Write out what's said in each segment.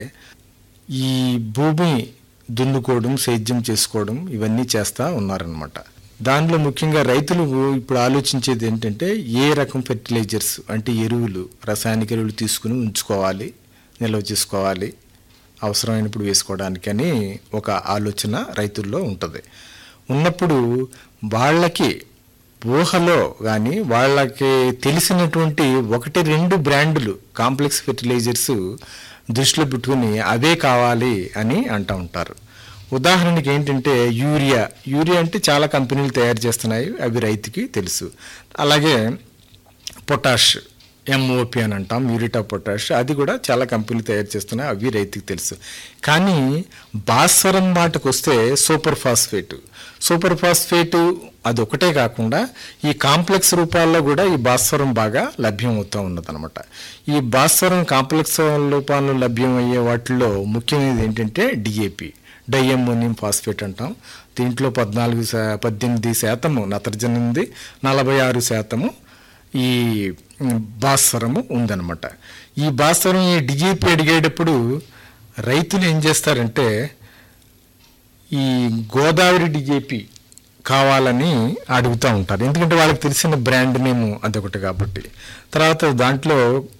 ఈ భూమి దున్నుకోవడం సేద్యం చేసుకోవడం ఇవన్నీ చేస్తూ ఉన్నారనమాట దానిలో ముఖ్యంగా రైతులు ఇప్పుడు ఆలోచించేది ఏంటంటే ఏ రకం ఫెర్టిలైజర్స్ అంటే ఎరువులు రసాయనిక ఎరువులు తీసుకుని ఉంచుకోవాలి నిల్వ చేసుకోవాలి అవసరమైనప్పుడు వేసుకోవడానికి అని ఒక ఆలోచన రైతుల్లో ఉంటుంది ఉన్నప్పుడు వాళ్ళకి ఊహలో కానీ వాళ్ళకి తెలిసినటువంటి ఒకటి రెండు బ్రాండులు కాంప్లెక్స్ ఫెర్టిలైజర్స్ దృష్టిలో పెట్టుకుని అవే కావాలి అని అంటూ ఉంటారు ఉదాహరణకి ఏంటంటే యూరియా యూరియా అంటే చాలా కంపెనీలు తయారు చేస్తున్నాయి అవి రైతుకి తెలుసు అలాగే పొటాష్ ఎంఓపి అని అంటాం మ్యూరిట్ ఆఫ్ పొటాష్ అది కూడా చాలా కంపెనీలు తయారు చేస్తున్నాయి అవి రైతుకి తెలుసు కానీ భాస్వరం మాటకు వస్తే సూపర్ ఫాస్ఫేట్ సూపర్ ఫాస్ఫేట్ అది ఒకటే కాకుండా ఈ కాంప్లెక్స్ రూపాల్లో కూడా ఈ భాస్వరం బాగా లభ్యం అవుతూ ఉన్నదన్నమాట ఈ భాస్వరం కాంప్లెక్స్ రూపాల్లో లభ్యం అయ్యే వాటిల్లో ముఖ్యమైనది ఏంటంటే డిఏపి డైఎమ్మోనియం ఫాస్ఫేట్ అంటాం దీంట్లో పద్నాలుగు శా పద్దెనిమిది శాతము నత్రజని ఉంది నలభై ఆరు శాతము ఈ భాస్వరము ఉందన్నమాట ఈ భాస్వరం ఈ డిజేపి అడిగేటప్పుడు రైతులు ఏం చేస్తారంటే ఈ గోదావరి డిజేపి కావాలని అడుగుతూ ఉంటారు ఎందుకంటే వాళ్ళకి తెలిసిన బ్రాండ్ నేమ్ అదొకటి కాబట్టి తర్వాత దాంట్లో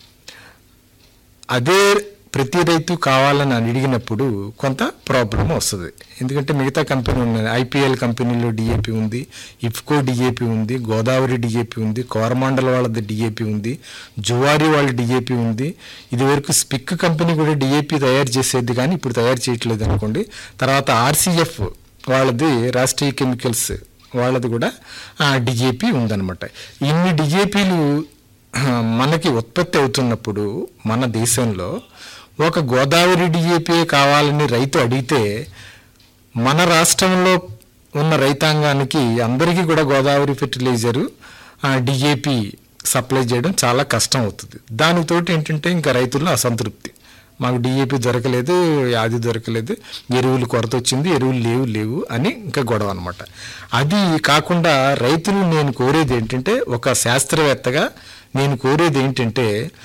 అదే ప్రతి రైతు కావాలని అడిగినప్పుడు కొంత ప్రాబ్లం వస్తుంది ఎందుకంటే మిగతా కంపెనీ ఉన్నాయి ఐపీఎల్ కంపెనీలో డిఏపి ఉంది ఇఫ్కో డిఏపి ఉంది గోదావరి డిఏపి ఉంది కోరమాండల్ వాళ్ళది డిఏపి ఉంది జువారి వాళ్ళ డిఏపి ఉంది ఇదివరకు స్పిక్ కంపెనీ కూడా డిఏపి తయారు చేసేది కానీ ఇప్పుడు తయారు చేయట్లేదు అనుకోండి తర్వాత ఆర్సీఎఫ్ వాళ్ళది రాష్ట్రీయ కెమికల్స్ వాళ్ళది కూడా డిఏపి ఉందన్నమాట ఇన్ని డిఏపీలు మనకి ఉత్పత్తి అవుతున్నప్పుడు మన దేశంలో ఒక గోదావరి డిఏపీ కావాలని రైతు అడిగితే మన రాష్ట్రంలో ఉన్న రైతాంగానికి అందరికీ కూడా గోదావరి ఫెర్టిలైజరు డిఏపి సప్లై చేయడం చాలా కష్టం అవుతుంది దానితోటి ఏంటంటే ఇంకా రైతుల్లో అసంతృప్తి మాకు డిఏపి దొరకలేదు అది దొరకలేదు ఎరువులు కొరత వచ్చింది ఎరువులు లేవు లేవు అని ఇంకా గొడవ అనమాట అది కాకుండా రైతులు నేను కోరేది ఏంటంటే ఒక శాస్త్రవేత్తగా నేను కోరేది ఏంటంటే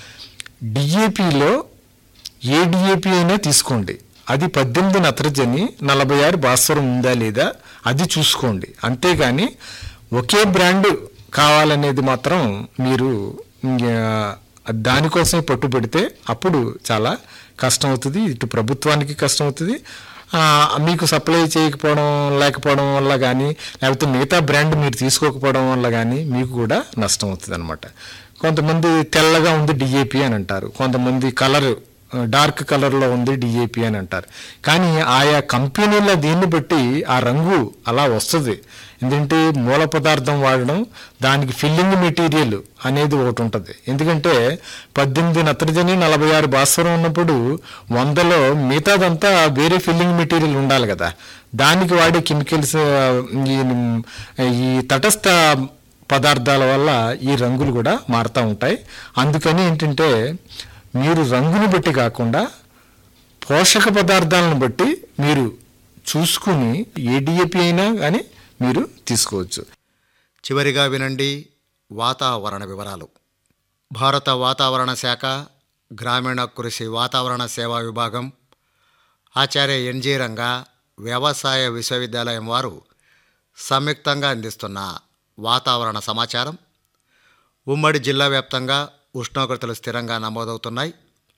డిఏపిలో ఏ డిఏపి అయినా తీసుకోండి అది పద్దెనిమిది నత్రజని నలభై ఆరు భాస్వరం ఉందా లేదా అది చూసుకోండి అంతేగాని ఒకే బ్రాండ్ కావాలనేది మాత్రం మీరు దానికోసమే పట్టుబడితే అప్పుడు చాలా కష్టం అవుతుంది ఇటు ప్రభుత్వానికి కష్టం అవుతుంది మీకు సప్లై చేయకపోవడం లేకపోవడం వల్ల కానీ లేకపోతే మిగతా బ్రాండ్ మీరు తీసుకోకపోవడం వల్ల కానీ మీకు కూడా నష్టం అవుతుంది అనమాట కొంతమంది తెల్లగా ఉంది డిఏపి అని అంటారు కొంతమంది కలర్ డార్క్ కలర్లో ఉంది డిఏపి అని అంటారు కానీ ఆయా కంపెనీల దీన్ని బట్టి ఆ రంగు అలా వస్తుంది ఎందుకంటే మూల పదార్థం వాడడం దానికి ఫిల్లింగ్ మెటీరియల్ అనేది ఒకటి ఉంటుంది ఎందుకంటే పద్దెనిమిది నత్రజని నలభై ఆరు భాస్వరం ఉన్నప్పుడు వందలో మిగతాదంతా వేరే ఫిల్లింగ్ మెటీరియల్ ఉండాలి కదా దానికి వాడే కెమికల్స్ ఈ ఈ తటస్థ పదార్థాల వల్ల ఈ రంగులు కూడా మారుతూ ఉంటాయి అందుకని ఏంటంటే మీరు రంగుని బట్టి కాకుండా పోషక పదార్థాలను బట్టి మీరు చూసుకుని ఏ డిఏపి అయినా కానీ మీరు తీసుకోవచ్చు చివరిగా వినండి వాతావరణ వివరాలు భారత వాతావరణ శాఖ గ్రామీణ కృషి వాతావరణ సేవా విభాగం ఆచార్య ఎన్జీ రంగా వ్యవసాయ విశ్వవిద్యాలయం వారు సంయుక్తంగా అందిస్తున్న వాతావరణ సమాచారం ఉమ్మడి జిల్లా వ్యాప్తంగా ఉష్ణోగ్రతలు స్థిరంగా నమోదవుతున్నాయి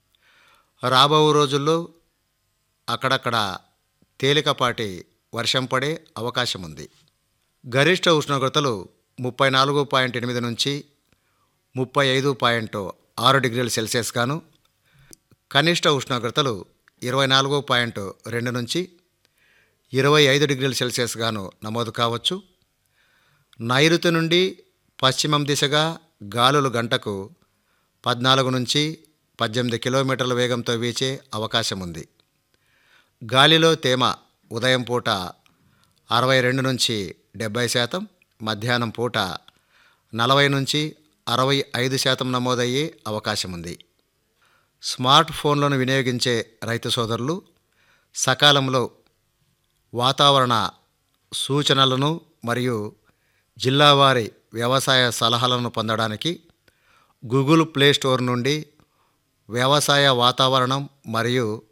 రాబో రోజుల్లో అక్కడక్కడ తేలికపాటి వర్షం పడే అవకాశం ఉంది గరిష్ట ఉష్ణోగ్రతలు ముప్పై నాలుగు పాయింట్ ఎనిమిది నుంచి ముప్పై ఐదు పాయింట్ ఆరు డిగ్రీల సెల్సియస్ గాను కనిష్ట ఉష్ణోగ్రతలు ఇరవై నాలుగు పాయింట్ రెండు నుంచి ఇరవై ఐదు డిగ్రీల సెల్సియస్ గాను నమోదు కావచ్చు నైరుతి నుండి పశ్చిమం దిశగా గాలులు గంటకు పద్నాలుగు నుంచి పద్దెనిమిది కిలోమీటర్ల వేగంతో వీచే అవకాశం ఉంది గాలిలో తేమ ఉదయం పూట అరవై రెండు నుంచి డెబ్బై శాతం మధ్యాహ్నం పూట నలభై నుంచి అరవై ఐదు శాతం నమోదయ్యే అవకాశం ఉంది స్మార్ట్ ఫోన్లను వినియోగించే రైతు సోదరులు సకాలంలో వాతావరణ సూచనలను మరియు జిల్లావారి వ్యవసాయ సలహాలను పొందడానికి గూగుల్ ప్లే స్టోర్ నుండి వ్యవసాయ వాతావరణం మరియు